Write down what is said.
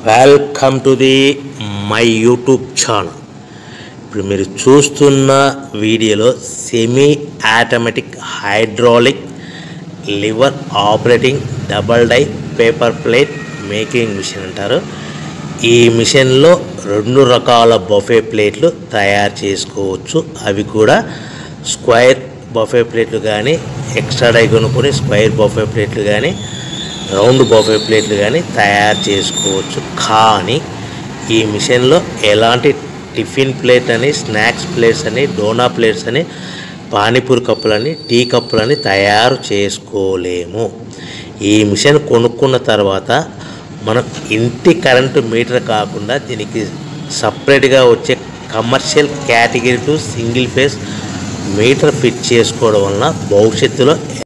welcome to the my YouTube channel ఇప్పుడు మీరు చూస్తున్న వీడియోలో semi automatic hydraulic lever operating double die paper plate making machine అంటారు ఈ మిషన్లో రెండు రకాల బఫే ప్లేట్లు తయారు చేసుకోవచ్చు అవి కూడా స్క్వైర్ బఫే ప్లేట్లు కానీ ఎక్స్ట్రా డై కొనుక్కొని స్క్వైర్ బఫే ప్లేట్లు కానీ రౌండ్ బఫే ప్లేట్లు కానీ తయారు చేసుకోవచ్చు కానీ ఈ మిషన్లో ఎలాంటి టిఫిన్ ప్లేట్ అని స్నాక్స్ ప్లేట్స్ అని డోనా ప్లేట్స్ అని పానీపూరి కప్పులని టీ కప్పులని తయారు చేసుకోలేము ఈ మిషన్ కొనుక్కున్న తర్వాత మనం ఇంటి కరెంటు మీటర్ కాకుండా దీనికి సపరేట్గా వచ్చే commercial category to single phase meter fit చేసుకోవడం వలన భవిష్యత్తులో